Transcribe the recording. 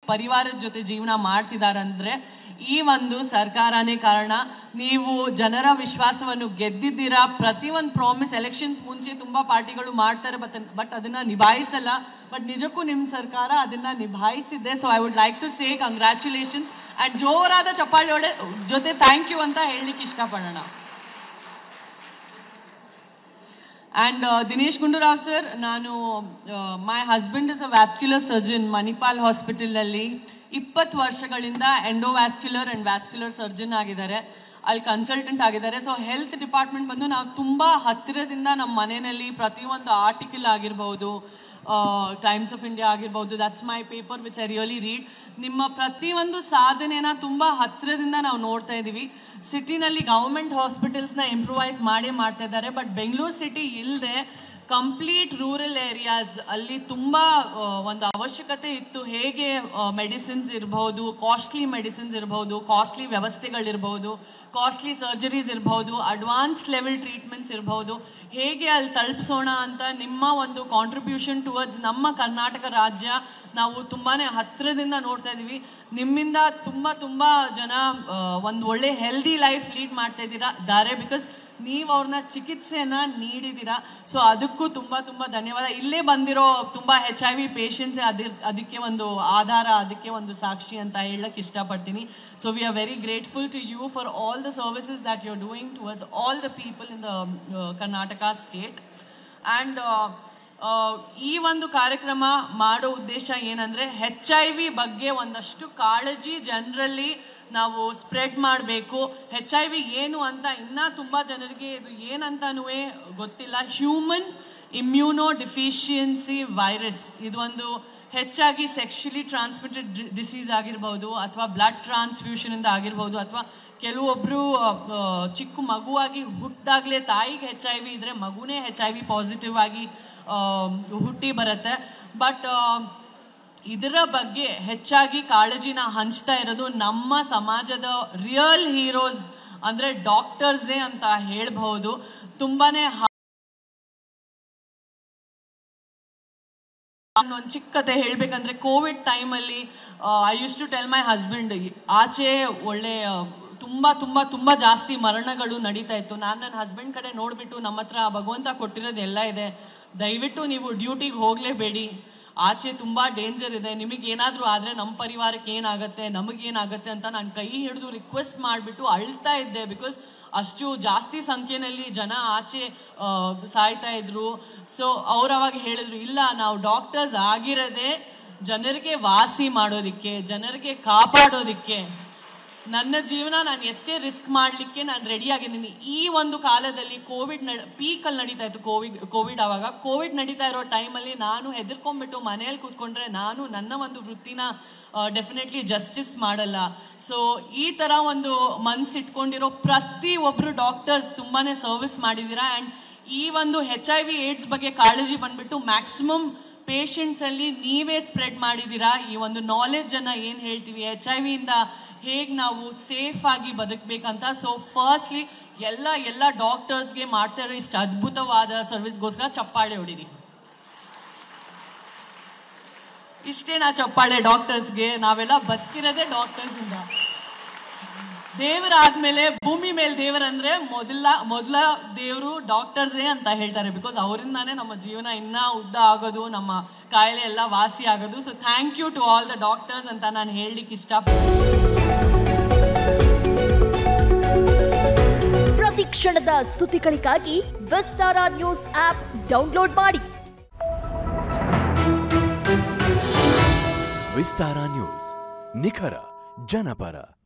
ಪರಿವಾರದ ಜೊತೆ ಜೀವನ ಮಾಡ್ತಿದಾರಂದ್ರೆ ಈ ಒಂದು ಸರ್ಕಾರನೇ ಕಾರಣ ನೀವು ಜನರ ವಿಶ್ವಾಸವನ್ನು ಗೆದ್ದಿದ್ದೀರಾ ಪ್ರತಿ ಒಂದು ಪ್ರಾಮಿಸ್ ಎಲೆಕ್ಷನ್ಸ್ ಮುಂಚೆ ತುಂಬಾ ಪಾರ್ಟಿಗಳು ಮಾಡ್ತಾರೆ ಬಟ್ ಬಟ್ ಅದನ್ನ ನಿಭಾಯಿಸಲ್ಲ ಬಟ್ ನಿಜಕ್ಕೂ ನಿಮ್ಮ ಸರ್ಕಾರ ಅದನ್ನ ನಿಭಾಯಿಸಿದೆ so I would like to say congratulations and ಜೋರಾದ ಚಪ್ಪಾಳೆ ಜೊತೆ ಥ್ಯಾಂಕ್ ಯು ಅಂತ ಹೇಳಲಿಕ್ಕೆ ಇಷ್ಟಪಡೋಣ ಆ್ಯಂಡ್ ದಿನೇಶ್ ಗುಂಡೂರಾವ್ ಸರ್ ನಾನು my husband is a vascular surgeon Manipal ಹಾಸ್ಪಿಟಲಲ್ಲಿ ಇಪ್ಪತ್ತು ವರ್ಷಗಳಿಂದ ಎಂಡೋವ್ಯಾಸ್ಕ್ಯುಲರ್ ಆ್ಯಂಡ್ ವ್ಯಾಸ್ಕ್ಯುಲರ್ ಸರ್ಜನ್ ಆಗಿದ್ದಾರೆ ಅಲ್ಲಿ ಕನ್ಸಲ್ಟೆಂಟ್ ಆಗಿದ್ದಾರೆ ಸೊ ಹೆಲ್ತ್ ಡಿಪಾರ್ಟ್ಮೆಂಟ್ ಬಂದು ನಾವು ತುಂಬ ಹತ್ತಿರದಿಂದ ನಮ್ಮ ಮನೆಯಲ್ಲಿ ಪ್ರತಿಯೊಂದು ಆರ್ಟಿಕಲ್ ಆಗಿರ್ಬೋದು ಟೈಮ್ಸ್ ಆಫ್ ಇಂಡಿಯಾ ಆಗಿರ್ಬೋದು that's my paper which I really read ನಿಮ್ಮ ಪ್ರತಿಯೊಂದು ಸಾಧನೆನ ತುಂಬ ಹತ್ತಿರದಿಂದ ನಾವು ನೋಡ್ತಾ ಇದ್ದೀವಿ ಸಿಟಿನಲ್ಲಿ ಗೌರ್ಮೆಂಟ್ ಹಾಸ್ಪಿಟಲ್ಸ್ನ ಇಂಪ್ರೂವೈಸ್ ಮಾಡೇ ಮಾಡ್ತಾ ಇದ್ದಾರೆ ಬಟ್ ಬೆಂಗಳೂರು ಸಿಟಿ ಇಲ್ಲದೆ ಕಂಪ್ಲೀಟ್ ರೂರಲ್ ಏರಿಯಾಸ್ ಅಲ್ಲಿ ತುಂಬ ಒಂದು ಅವಶ್ಯಕತೆ ಇತ್ತು ಹೇಗೆ ಮೆಡಿಸಿನ್ಸ್ ಇರ್ಬೋದು ಕಾಸ್ಟ್ಲಿ ಮೆಡಿಸಿನ್ಸ್ ಇರ್ಬೋದು ಕಾಸ್ಟ್ಲಿ ವ್ಯವಸ್ಥೆಗಳಿರ್ಬೋದು ಕಾಸ್ಟ್ಲಿ ಸರ್ಜರೀಸ್ ಇರ್ಬೋದು ಅಡ್ವಾನ್ಸ್ ಲೆವೆಲ್ ಟ್ರೀಟ್ಮೆಂಟ್ಸ್ ಇರ್ಬೋದು ಹೇಗೆ ಅಲ್ಲಿ ತಲುಪಿಸೋಣ ಅಂತ ನಿಮ್ಮ ಒಂದು ಕಾಂಟ್ರಿಬ್ಯೂಷನ್ ಟುವರ್ಡ್ಸ್ ನಮ್ಮ ಕರ್ನಾಟಕ ರಾಜ್ಯ ನಾವು ತುಂಬಾ ಹತ್ತಿರದಿಂದ ನೋಡ್ತಾ ಇದ್ದೀವಿ ನಿಮ್ಮಿಂದ ತುಂಬ ತುಂಬ ಜನ ಒಂದು ಒಳ್ಳೆ ಹೆಲ್ದಿ ಲೈಫ್ ಲೀಡ್ ಮಾಡ್ತಾ ಇದ್ದೀರಾ ದಾರೆ ಬಿಕಾಸ್ ನೀವು ಅವ್ರನ್ನ ಚಿಕಿತ್ಸೆನ ನೀಡಿದ್ದೀರಾ ಸೊ ಅದಕ್ಕೂ ತುಂಬ ತುಂಬ ಧನ್ಯವಾದ ಇಲ್ಲೇ ಬಂದಿರೋ ತುಂಬ ಹೆಚ್ ಐ ವಿ ಪೇಷಂಟ್ಸ್ ಅದಿರ್ ಅದಕ್ಕೆ ಒಂದು ಆಧಾರ ಅದಕ್ಕೆ ಒಂದು ಸಾಕ್ಷಿ ಅಂತ ಹೇಳಕ್ಕೆ ಇಷ್ಟಪಡ್ತೀನಿ so we are very grateful to you for all the services that you are doing towards all the people in the Karnataka state and ಈ ಒಂದು ಕಾರ್ಯಕ್ರಮ ಮಾಡೋ ಉದ್ದೇಶ ಏನಂದರೆ ಹೆಚ್ ಐ ವಿ ಬಗ್ಗೆ ಒಂದಷ್ಟು ಕಾಳಜಿ ಜನರಲ್ಲಿ ನಾವು ಸ್ಪ್ರೆಡ್ ಮಾಡಬೇಕು ಹೆಚ್ ಐ ವಿ ಏನು ಅಂತ ಇನ್ನೂ ತುಂಬ ಜನರಿಗೆ ಇದು ಏನಂತನೂ ಗೊತ್ತಿಲ್ಲ ಹ್ಯೂಮನ್ ಇಮ್ಯೂನೋ ಡಿಫಿಷಿಯನ್ಸಿ ವೈರಸ್ ಇದು ಒಂದು ಹೆಚ್ಚಾಗಿ ಸೆಕ್ಷುಲಿ ಟ್ರಾನ್ಸ್ಮಿಟೆಡ್ ಡಿಸೀಸ್ ಆಗಿರ್ಬೋದು ಅಥವಾ ಬ್ಲಡ್ ಟ್ರಾನ್ಸ್ಫ್ಯೂಷನಿಂದ ಆಗಿರ್ಬೋದು ಅಥವಾ ಕೆಲವೊಬ್ಬರು ಚಿಕ್ಕ ಮಗುವಾಗಿ ಹುಟ್ಟಾಗಲೇ ತಾಯಿಗೆ ಹೆಚ್ ಐ ವಿ ಇದ್ದರೆ ಮಗುನೇ ಹೆಚ್ ಐ ವಿ ಪಾಸಿಟಿವ್ ಆಗಿ ಹುಟ್ಟಿ ಬರುತ್ತೆ ಬಟ್ ಇದರ ಬಗ್ಗೆ ಹೆಚ್ಚಾಗಿ ಕಾಳಜಿನ ಹಂಚ್ತಾ ಇರೋದು ನಮ್ಮ ಸಮಾಜದ ರಿಯಲ್ ಹೀರೋಸ್ ಅಂದರೆ ಡಾಕ್ಟರ್ಸೇ ಅಂತ ಹೇಳ್ಬಹುದು ತುಂಬಾನೇ ಒಂದು ಚಿಕ್ಕ ಕತೆ ಹೇಳ್ಬೇಕಂದ್ರೆ ಕೋವಿಡ್ ಟೈಮಲ್ಲಿ I use to tell my husband ಆಚೆ ಒಳ್ಳೆ ತುಂಬ ತುಂಬ ತುಂಬ ಜಾಸ್ತಿ ಮರಣಗಳು ನಡೀತಾ ಇತ್ತು ನಾನು ನನ್ನ ಹಸ್ಬೆಂಡ್ ಕಡೆ ನೋಡಿಬಿಟ್ಟು ನಮ್ಮ ಹತ್ರ ಭಗವಂತ ಕೊಟ್ಟಿರೋದು ಎಲ್ಲ ಇದೆ ದಯವಿಟ್ಟು ನೀವು ಡ್ಯೂಟಿಗೆ ಹೋಗಲೇಬೇಡಿ ಆಚೆ ತುಂಬ ಡೇಂಜರ್ ಇದೆ ನಿಮಗೆ ಏನಾದರೂ ಆದರೆ ನಮ್ಮ ಪರಿವಾರಕ್ಕೆ ಏನಾಗುತ್ತೆ ನಮಗೇನಾಗುತ್ತೆ ಅಂತ ನಾನು ಕೈ ಹಿಡಿದು ರಿಕ್ವೆಸ್ಟ್ ಮಾಡಿಬಿಟ್ಟು ಅಳ್ತಾ ಇದ್ದೆ ಬಿಕಾಸ್ ಅಷ್ಟು ಜಾಸ್ತಿ ಸಂಖ್ಯೆಯಲ್ಲಿ ಜನ ಆಚೆ ಸಾಯ್ತಾ ಇದ್ರು ಸೊ ಅವ್ರು ಅವಾಗ ಹೇಳಿದ್ರು ಇಲ್ಲ ನಾವು ಡಾಕ್ಟರ್ಸ್ ಆಗಿರೋದೇ ಜನರಿಗೆ ವಾಸಿ ಮಾಡೋದಿಕ್ಕೆ ಜನರಿಗೆ ಕಾಪಾಡೋದಿಕ್ಕೆ ನನ್ನ ಜೀವನ ನಾನು ಎಷ್ಟೇ ರಿಸ್ಕ್ ಮಾಡಲಿಕ್ಕೆ ನಾನು ರೆಡಿ ಆಗಿದ್ದೀನಿ ಈ ಒಂದು ಕಾಲದಲ್ಲಿ ಕೋವಿಡ್ ನ ಪೀಕಲ್ಲಿ ನಡೀತಾ ಇತ್ತು ಕೋವಿಡ್ ಕೋವಿಡ್ ಆವಾಗ ಕೋವಿಡ್ ನಡೀತಾ ಇರೋ ಟೈಮಲ್ಲಿ ನಾನು ಹೆದರ್ಕೊಂಡ್ಬಿಟ್ಟು ಮನೆಯಲ್ಲಿ ಕೂತ್ಕೊಂಡ್ರೆ ನಾನು ನನ್ನ ಒಂದು ವೃತ್ತಿನ ಡೆಫಿನೆಟ್ಲಿ ಜಸ್ಟಿಸ್ ಮಾಡಲ್ಲ ಸೊ ಈ ಥರ ಒಂದು ಮನ್ಸಿಟ್ಕೊಂಡಿರೋ ಪ್ರತಿ ಒಬ್ಬರು ಡಾಕ್ಟರ್ಸ್ ತುಂಬಾ ಸರ್ವಿಸ್ ಮಾಡಿದ್ದೀರಾ ಆ್ಯಂಡ್ ಈ ಒಂದು ಹೆಚ್ ಐ ವಿ ಏಡ್ಸ್ ಬಗ್ಗೆ ಕಾಳಜಿ ಬಂದ್ಬಿಟ್ಟು ಮ್ಯಾಕ್ಸಿಮಮ್ ಪೇಷಂಟ್ಸಲ್ಲಿ ನೀವೇ ಸ್ಪ್ರೆಡ್ ಮಾಡಿದ್ದೀರಾ ಈ ಒಂದು ನಾಲೆಜನ್ನು ಏನು ಹೇಳ್ತೀವಿ ಎಚ್ ಐ ವಿಯಿಂದ ಹೇಗೆ ನಾವು ಸೇಫ್ ಆಗಿ ಬದುಕಬೇಕಂತ ಸೊ ಫಸ್ಟ್ಲಿ ಎಲ್ಲ ಎಲ್ಲ ಡಾಕ್ಟರ್ಸ್ಗೆ ಮಾಡ್ತಾ ಇರೋ ಇಷ್ಟು ಅದ್ಭುತವಾದ ಸರ್ವಿಸ್ಗೋಸ್ಕರ ಚಪ್ಪಾಳೆ ಹೊಡಿರಿ ಇಷ್ಟೇ ನಾ ಚಪ್ಪಾಳೆ ಡಾಕ್ಟರ್ಸ್ಗೆ ನಾವೆಲ್ಲ ಬದುಕಿರೋದೇ ಡಾಕ್ಟರ್ಸಿಂದ ದೇವರಾದ್ಮೇಲೆ ಭೂಮಿ ಮೇಲೆ ದೇವರಂದ್ರೆ ಮೊದಲ ಮೊದಲ ದೇವರು ಡಾಕ್ಟರ್ಸೇ ಅಂತ ಹೇಳ್ತಾರೆ ಬಿಕಾಸ್ ಅವರಿಂದಾನೇ ನಮ್ಮ ಜೀವನ ಇನ್ನೂ ಉದ್ದ ಆಗೋದು ನಮ್ಮ ಕಾಯಿಲೆ ಎಲ್ಲ ವಾಸಿ ಆಗೋದು so thank you to all the doctors ಅಂತ ನಾನು ಹೇಳಲಿಕ್ಕೆ ಇಷ್ಟ ಪ್ರತಿ ಕ್ಷಣದ ಸುದ್ದಿಗಳಿಗಾಗಿ ವಿಸ್ತಾರ ನ್ಯೂಸ್ ಆಪ್ ಡೌನ್ಲೋಡ್ ಮಾಡಿ ವಿಸ್ತಾರ ನ್ಯೂಸ್ ನಿಖರ ಜನಪರ